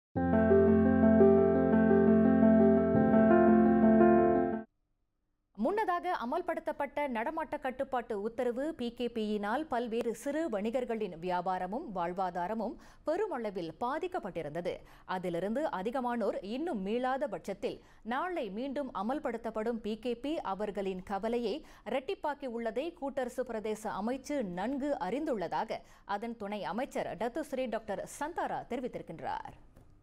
முன்னதாக அமல்படுத்தப்பட்ட நடமாட்ட கட்டுப்பாட்டு உத்தரவு பிகேபியினால் பல்வேறு சிறு வணிகர்களின் வியாபாரமும் வாழ்வாதாரமும் பெருமளவில் பாதிக்கப்பட்டிருந்தது அதிலிருந்து அதிகமானோர் இன்னும் மீளாத பட்சத்தில் நாளை மீண்டும் அமல்படுத்தப்படும் பிகேபி அவர்களின் கவலையை இரட்டிப்பாக்கி உள்ளதை கூட்டரசு பிரதேச அமைச்சு நன்கு அறிந்துள்ளதாக அதன் துணை அமைச்சர் டத்துஸ்ரீ டாக்டர் சந்தாரா தெரிவித்திருக்கின்றார்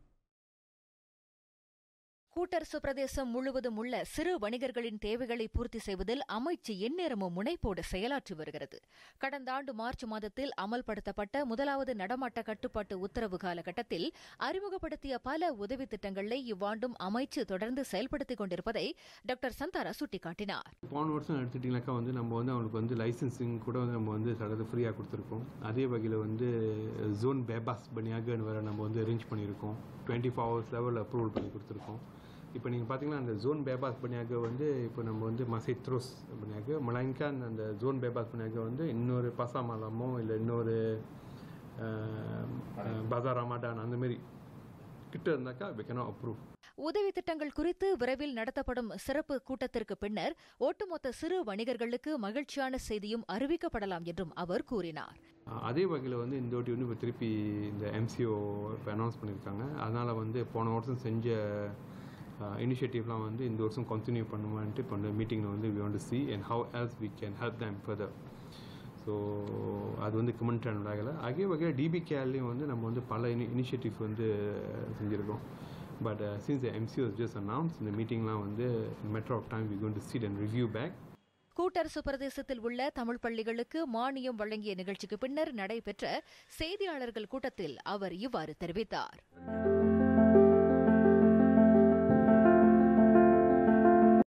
கூட்டரசு பிரதேசம் முழுவதும் உள்ள சிறு வணிகர்களின் தேவைகளை பூர்த்தி செய்வதில் அமைச்சு எந்நேரமும் முனைப்போடு செயலாற்றி வருகிறது கடந்த ஆண்டு மார்ச் மாதத்தில் அமல்படுத்தப்பட்ட முதலாவது நடமாட்ட கட்டுப்பாட்டு உத்தரவு காலகட்டத்தில் அறிமுகப்படுத்திய பல உதவி திட்டங்களை இவ்வாண்டும் அமைச்சு தொடர்ந்து செயல்படுத்திக் கொண்டிருப்பதை டாக்டர் சந்தாரா சுட்டிக்காட்டினார் போன வருஷம் எடுத்துட்டிங்கனாக்கா வந்து நம்ம வந்து அவங்களுக்கு வந்து லைசன்சிங் கூட வந்து நம்ம வந்து சடத்து ஃப்ரீயாக கொடுத்துருக்கோம் அதே வகையில் வந்து ஜோன் பேபாஸ் பணியாகன்னு வேறு நம்ம வந்து அரேஞ்ச் பண்ணியிருக்கோம் டுவெண்ட்டி ஃபோர் ஹவர்ஸ் லெவலில் அப்ரூவல் பண்ணி கொடுத்துருக்கோம் இப்போ நீங்கள் பார்த்தீங்கன்னா அந்த ஜோன் பேபாஸ் பணியாக வந்து இப்போ நம்ம வந்து மசைத்ரோஸ் பணியாக மலாய்க்கான் அந்த ஜோன் பேபாஸ் பணியாக வந்து இன்னொரு பசாமலமோ இல்லை இன்னொரு பசார் ரமாடான் அந்த மாதிரி கிட்ட இருந்தாக்கா we cannot அப்ரூவ் உதவி திட்டங்கள் குறித்து விரைவில் நடத்தப்படும் சிறப்பு கூட்டத்திற்கு பின்னர் ஒட்டுமொத்த சிறு வணிகர்களுக்கு மகிழ்ச்சியான செய்தியும் அறிவிக்கப்படலாம் என்றும் அவர் கூறினார் அதே வகையில் வந்து இந்த வாட்டி வந்து இப்போ திருப்பி இந்த எம்சிஓ இப்போ அனௌன்ஸ் பண்ணியிருக்காங்க அதனால் வந்து போன வருஷம் செஞ்ச இனிஷியேட்டிவ்லாம் வந்து இந்த வருஷம் கண்டினியூ பண்ணுமான்ட்டு இப்போ இந்த மீட்டிங்கில் வந்து we want see and how else we can help them further so அது வந்து கமெண்ட் ஆகலை அதே வகையில் டிபிகேலையும் வந்து நம்ம வந்து பல இனி இனிஷியேட்டிவ்ஸ் வந்து செஞ்சுருக்கோம் but since MCO just announce இந்த மீட்டிங்லாம் வந்து matter of time we gone to sit and review back கூட்டரசு பிரதேசத்தில் உள்ள தமிழ் பள்ளிகளுக்கு மானியம் வழங்கிய நிகழ்ச்சிக்கு பின்னர் நடைபெற்ற செய்தியாளர்கள் கூட்டத்தில் அவர் இவ்வாறு தெரிவித்தார்